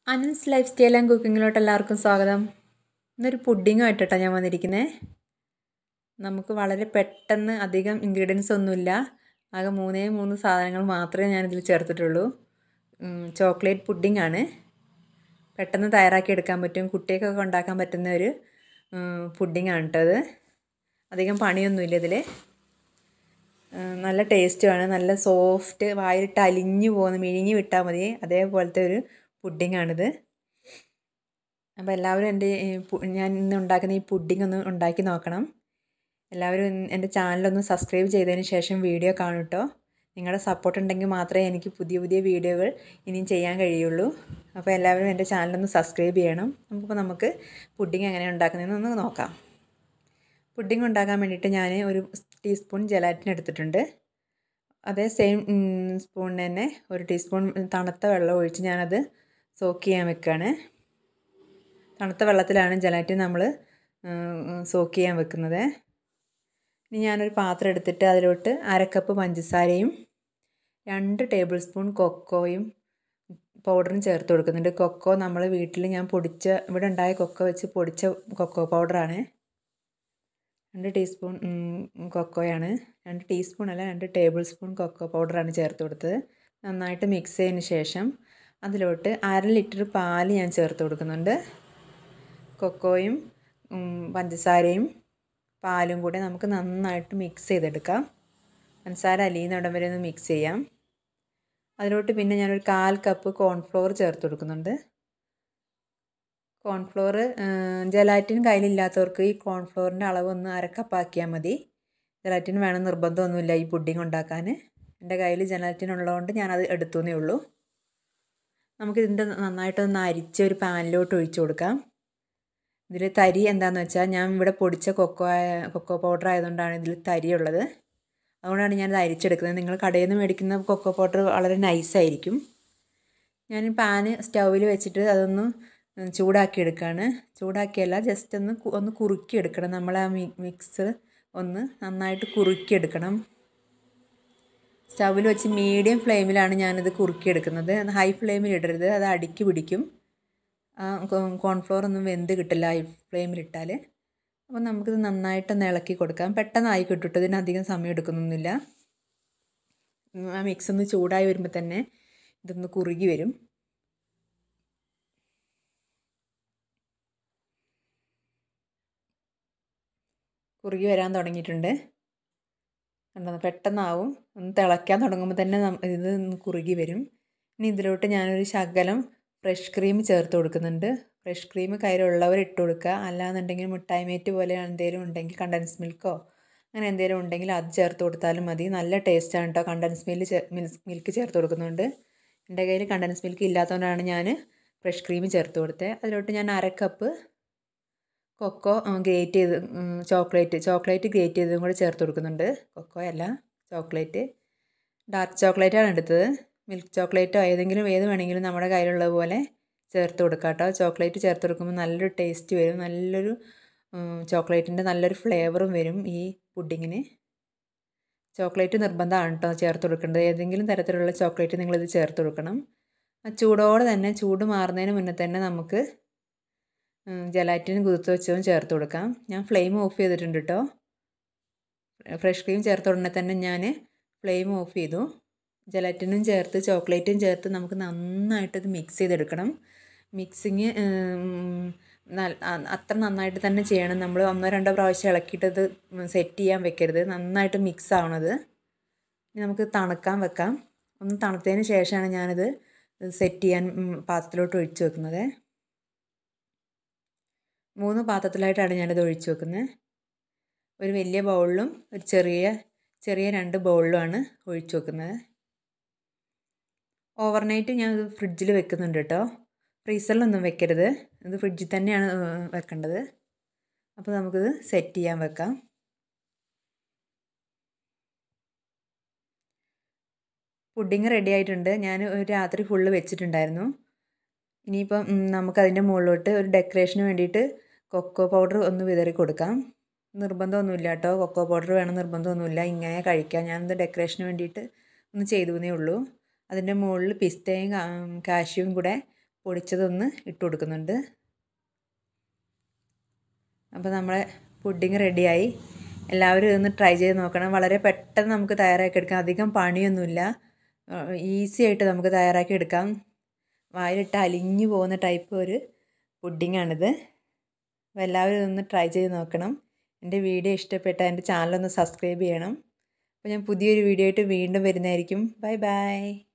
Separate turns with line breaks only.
അനൻസ് lifestyle and കുക്കിങ്ങിലോട്ട് എല്ലാവർക്കും സ്വാഗതം ഇന്നൊരു പുഡിങ്ങുമായിട്ടാണ് ഞാൻ വന്നിരിക്കുന്നത് നമുക്ക് വളരെ പെട്ടെന്ന് അധികം ഇൻഗ്രീഡിയൻസ് ഒന്നുമില്ല ആകെ മൂന്നേ മൂന്ന് സാധനങ്ങൾ മാത്രമേ ഞാനിതിൽ ചേർത്തിട്ടുള്ളൂ ചോക്ലേറ്റ് പുഡിംഗ് ആണ് പെട്ടെന്ന് തയ്യാറാക്കി എടുക്കാൻ പറ്റും കുട്ടികൾക്കൊക്കെ ഉണ്ടാക്കാൻ പറ്റുന്ന ഒരു പുഡിംഗ് ആണ് കേട്ടോ അത് അധികം പണിയൊന്നുമില്ല ഇതിൽ നല്ല ടേസ്റ്റുമാണ് നല്ല സോഫ്റ്റ് വായിലിട്ട് അലിഞ്ഞു പോകുന്ന മിഴിഞ്ഞ് വിട്ടാൽ മതി അതേപോലത്തെ ഒരു പുഡിങ്ങാണിത് അപ്പോൾ എല്ലാവരും എൻ്റെ ഞാൻ ഇന്ന് ഉണ്ടാക്കുന്ന ഈ പുഡിംഗ് ഒന്ന് ഉണ്ടാക്കി നോക്കണം എല്ലാവരും എൻ്റെ ചാനലൊന്ന് സബ്സ്ക്രൈബ് ചെയ്തതിന് ശേഷം വീഡിയോ കാണും കേട്ടോ നിങ്ങളുടെ സപ്പോർട്ട് ഉണ്ടെങ്കിൽ മാത്രമേ എനിക്ക് പുതിയ പുതിയ വീഡിയോകൾ ഇനിയും ചെയ്യാൻ കഴിയുള്ളൂ അപ്പോൾ എല്ലാവരും എൻ്റെ ചാനലൊന്ന് സബ്സ്ക്രൈബ് ചെയ്യണം അപ്പോൾ നമുക്ക് പുഡിംഗ് എങ്ങനെ ഉണ്ടാക്കുന്നതെന്ന് നോക്കാം പുഡിംഗ് ഉണ്ടാക്കാൻ വേണ്ടിയിട്ട് ഞാൻ ഒരു ടീസ്പൂൺ ജലാറ്റിൻ എടുത്തിട്ടുണ്ട് അതേ സെയിം സ്പൂണിന് തന്നെ ഒരു ടീസ്പൂൺ തണുത്ത വെള്ളം ഒഴിച്ച് ഞാനത് സോക്ക് ചെയ്യാൻ വെക്കുകയാണ് തണുത്ത വെള്ളത്തിലാണ് ജലാറ്റിൻ നമ്മൾ സോക്ക് ചെയ്യാൻ വെക്കുന്നത് ഇനി ഞാനൊരു പാത്രം എടുത്തിട്ട് അതിലോട്ട് അരക്കപ്പ് പഞ്ചസാരയും രണ്ട് ടേബിൾ സ്പൂൺ കൊക്കോയും പൗഡറും ചേർത്ത് കൊടുക്കുന്നുണ്ട് കൊക്കോ നമ്മൾ വീട്ടിൽ ഞാൻ പൊടിച്ച ഇവിടെ ഉണ്ടായ കൊക്കോ വെച്ച് പൊടിച്ച കൊക്കോ പൗഡറാണ് രണ്ട് ടീസ്പൂൺ കൊക്കോയാണ് രണ്ട് ടീസ്പൂൺ അല്ല രണ്ട് ടേബിൾ സ്പൂൺ കൊക്കോ പൗഡറാണ് ചേർത്ത് കൊടുത്തത് നന്നായിട്ട് മിക്സ് ചെയ്തതിന് ശേഷം അതിലോട്ട് അര ലിറ്റർ പാല് ഞാൻ ചേർത്ത് കൊടുക്കുന്നുണ്ട് കൊക്കോയും പഞ്ചസാരയും പാലും കൂടെ നമുക്ക് നന്നായിട്ട് മിക്സ് ചെയ്തെടുക്കാം പഞ്ചസാര അലിയുന്നിടം വരെ ഒന്ന് മിക്സ് ചെയ്യാം അതിലോട്ട് പിന്നെ ഞാനൊരു കാൽ കപ്പ് കോൺഫ്ലോർ ചേർത്ത് കൊടുക്കുന്നുണ്ട് കോൺഫ്ലോർ ജലാറ്റിൻ കയ്യിലില്ലാത്തവർക്ക് ഈ കോൺഫ്ലോറിൻ്റെ അളവ് ഒന്ന് അരക്കപ്പാക്കിയാൽ മതി ജലാറ്റിൻ വേണം നിർബന്ധമൊന്നുമില്ല ഈ പുഡിംഗ് ഉണ്ടാക്കാൻ എൻ്റെ കയ്യിൽ ജലാറ്റിൻ ഉള്ളതുകൊണ്ട് ഞാനത് എടുത്തുവെന്നേ ഉള്ളൂ നമുക്കിതിൻ്റെ നന്നായിട്ടൊന്ന് അരിച്ച് ഒരു പാനിലോട്ട് ഒഴിച്ചു കൊടുക്കാം ഇതിൽ തരി എന്താണെന്ന് വെച്ചാൽ ഞാൻ ഇവിടെ പൊടിച്ച കൊക്കോ കൊക്കോ പൗഡർ ആയതുകൊണ്ടാണ് ഇതിൽ തരി ഉള്ളത് അതുകൊണ്ടാണ് ഞാനത് അരിച്ചെടുക്കുന്നത് നിങ്ങൾ കടയിൽ നിന്ന് മേടിക്കുന്ന കൊക്കോ പൗഡർ വളരെ നൈസായിരിക്കും ഞാൻ പാന് സ്റ്റൗവിൽ വെച്ചിട്ട് അതൊന്ന് ചൂടാക്കി എടുക്കുകയാണ് ചൂടാക്കിയല്ല ജസ്റ്റ് ഒന്ന് ഒന്ന് കുറുക്കി എടുക്കണം നമ്മൾ ആ മിക്സ് ഒന്ന് നന്നായിട്ട് കുറുക്കി എടുക്കണം സ്റ്റൗവിൽ വെച്ച് മീഡിയം ഫ്ലെയിമിലാണ് ഞാനിത് കുറുക്കി എടുക്കുന്നത് ഹൈ ഫ്ലെയിമിൽ ഇടരുത് അത് അടിക്ക് പിടിക്കും കോൺഫ്ലോർ ഒന്നും വെന്ത് കിട്ടില്ല ഹൈ ഫ്ലെയിമിലിട്ടാൽ അപ്പോൾ നമുക്കിത് നന്നായിട്ടൊന്ന് ഇളക്കി കൊടുക്കാം പെട്ടെന്ന് ആയി കിട്ടും ഇതിനധികം സമയം എടുക്കുന്നൊന്നുമില്ല ആ മിക്സ് ഒന്ന് ചൂടായി വരുമ്പോൾ തന്നെ ഇതൊന്ന് കുറുകി വരും കുറുകി വരാൻ തുടങ്ങിയിട്ടുണ്ട് കണ്ടോ പെട്ടെന്നാവും ഒന്ന് തിളയ്ക്കാൻ തുടങ്ങുമ്പോൾ തന്നെ ഇത് കുറുകി വരും ഇനി ഇതിലോട്ട് ഞാനൊരു ശകലം ഫ്രഷ് ക്രീം ചേർത്ത് കൊടുക്കുന്നുണ്ട് ഫ്രഷ് ക്രീം കയ്യിലുള്ളവർ ഇട്ട് കൊടുക്കുക അല്ലാന്നുണ്ടെങ്കിൽ മിഠായി മേറ്റ് പോലെ എന്തെങ്കിലും ഉണ്ടെങ്കിൽ കണ്ടൻസ് മിൽക്കോ അങ്ങനെ എന്തെങ്കിലും ഉണ്ടെങ്കിൽ അത് ചേർത്ത് കൊടുത്താലും മതി നല്ല ടേസ്റ്റാണ് കേട്ടോ കണ്ടൻസ് മിൽക്ക് മിൽക്ക് ചേർത്ത് കൊടുക്കുന്നുണ്ട് എൻ്റെ കയ്യിൽ കണ്ടൻസ് മിൽക്ക് ഇല്ലാത്തതുകൊണ്ടാണ് ഞാൻ ഫ്രഷ് ക്രീം ചേർത്ത് കൊടുത്തത് അതിലോട്ട് ഞാൻ അര കപ്പ് കൊക്കോ ഗ്രേറ്റ് ചെയ്ത് ചോക്ലേറ്റ് ചോക്ലേറ്റ് ഗ്രേറ്റ് ചെയ്തതും കൂടെ ചേർത്ത് കൊടുക്കുന്നുണ്ട് കൊക്കോ അല്ല ചോക്ലേറ്റ് ഡാർക്ക് ചോക്ലേറ്റാണ് എടുത്തത് മിൽക്ക് ചോക്ലേറ്റോ ഏതെങ്കിലും ഏത് വേണമെങ്കിലും നമ്മുടെ കയ്യിലുള്ളത് പോലെ ചേർത്ത് കൊടുക്കുക കേട്ടോ ചോക്ലേറ്റ് ചേർത്ത് കൊടുക്കുമ്പോൾ നല്ലൊരു ടേസ്റ്റ് വരും നല്ലൊരു ചോക്ലേറ്റിൻ്റെ നല്ലൊരു ഫ്ലേവറും വരും ഈ പുഡിങ്ങിന് ചോക്ലേറ്റ് നിർബന്ധമാണ് കേട്ടോ ചേർത്ത് കൊടുക്കേണ്ടത് ഏതെങ്കിലും തരത്തിലുള്ള ചോക്ലേറ്റ് നിങ്ങളിത് ചേർത്ത് കൊടുക്കണം ആ ചൂടോടെ തന്നെ ചൂട് മാറുന്നതിന് മുന്നേ തന്നെ നമുക്ക് ജലാറ്റിൻ കുതിർത്ത് വെച്ചതും ചേർത്ത് കൊടുക്കാം ഞാൻ ഫ്ലെയിം ഓഫ് ചെയ്തിട്ടുണ്ട് കേട്ടോ ഫ്രഷ് ക്രീം ചേർത്ത ഉടനെ തന്നെ ഞാൻ ഫ്ലെയിം ഓഫ് ചെയ്തു ജലാറ്റിനും ചേർത്ത് ചോക്ലേറ്റും ചേർത്ത് നമുക്ക് നന്നായിട്ടത് മിക്സ് ചെയ്തെടുക്കണം മിക്സിങ് അത്ര നന്നായിട്ട് തന്നെ ചെയ്യണം നമ്മൾ ഒന്നോ രണ്ടോ പ്രാവശ്യം ഇളക്കിയിട്ടത് സെറ്റ് ചെയ്യാൻ വെക്കരുത് നന്നായിട്ട് മിക്സ് ആവണത് ഇനി നമുക്ക് തണുക്കാൻ വെക്കാം ഒന്ന് തണുത്തതിന് ശേഷമാണ് ഞാനിത് സെറ്റ് ചെയ്യാൻ പാത്രത്തിലോട്ട് ഒഴിച്ച് വെക്കുന്നത് മൂന്ന് പാത്രത്തിലായിട്ടാണ് ഞാനിത് ഒഴിച്ച് വെക്കുന്നത് ഒരു വലിയ ബൗളിലും ഒരു ചെറിയ ചെറിയ രണ്ട് ബൗളിലുമാണ് ഒഴിച്ച് വെക്കുന്നത് ഓവർനൈറ്റ് ഞാൻ ഇത് ഫ്രിഡ്ജിൽ വെക്കുന്നുണ്ട് കേട്ടോ ഫ്രീസറിലൊന്നും വെക്കരുത് ഇത് ഫ്രിഡ്ജിൽ തന്നെയാണ് വെക്കേണ്ടത് അപ്പോൾ നമുക്കിത് സെറ്റ് ചെയ്യാൻ വെക്കാം പുഡിങ് റെഡി ആയിട്ടുണ്ട് ഞാൻ ഒരു രാത്രി ഫുള്ള് വെച്ചിട്ടുണ്ടായിരുന്നു ഇനിയിപ്പം നമുക്കതിൻ്റെ മുകളിലോട്ട് ഒരു ഡെക്കറേഷന് വേണ്ടിയിട്ട് കൊക്കോ പൗഡർ ഒന്ന് വിതറി കൊടുക്കാം നിർബന്ധമൊന്നുമില്ല കേട്ടോ കൊക്കോ പൗഡർ വേണം നിർബന്ധമൊന്നുമില്ല ഇങ്ങനെ കഴിക്കാം ഞാനത് ഡെക്കറേഷന് വേണ്ടിയിട്ട് ഒന്ന് ചെയ്തു എന്നേ ഉള്ളൂ അതിൻ്റെ മുകളിൽ പിസ്തയും കാ- കാഷ്യൂവും കൂടെ പൊടിച്ചതൊന്ന് ഇട്ട് കൊടുക്കുന്നുണ്ട് അപ്പോൾ നമ്മളെ പുഡിങ് റെഡിയായി എല്ലാവരും ഇതൊന്ന് ട്രൈ ചെയ്ത് നോക്കണം വളരെ പെട്ടെന്ന് നമുക്ക് തയ്യാറാക്കി എടുക്കാം അധികം പണിയൊന്നുമില്ല ഈസി ആയിട്ട് നമുക്ക് തയ്യാറാക്കി എടുക്കാം വായിലിട്ട് അലിഞ്ഞു പോകുന്ന ടൈപ്പ് ഒരു പുഡിങ്ങാണിത് അപ്പോൾ എല്ലാവരും ഇതൊന്ന് ട്രൈ ചെയ്ത് നോക്കണം എൻ്റെ വീഡിയോ ഇഷ്ടപ്പെട്ടാൽ എൻ്റെ ചാനലൊന്ന് സബ്സ്ക്രൈബ് ചെയ്യണം അപ്പോൾ ഞാൻ പുതിയൊരു വീഡിയോ ആയിട്ട് വീണ്ടും വരുന്നതായിരിക്കും ബൈ ബൈ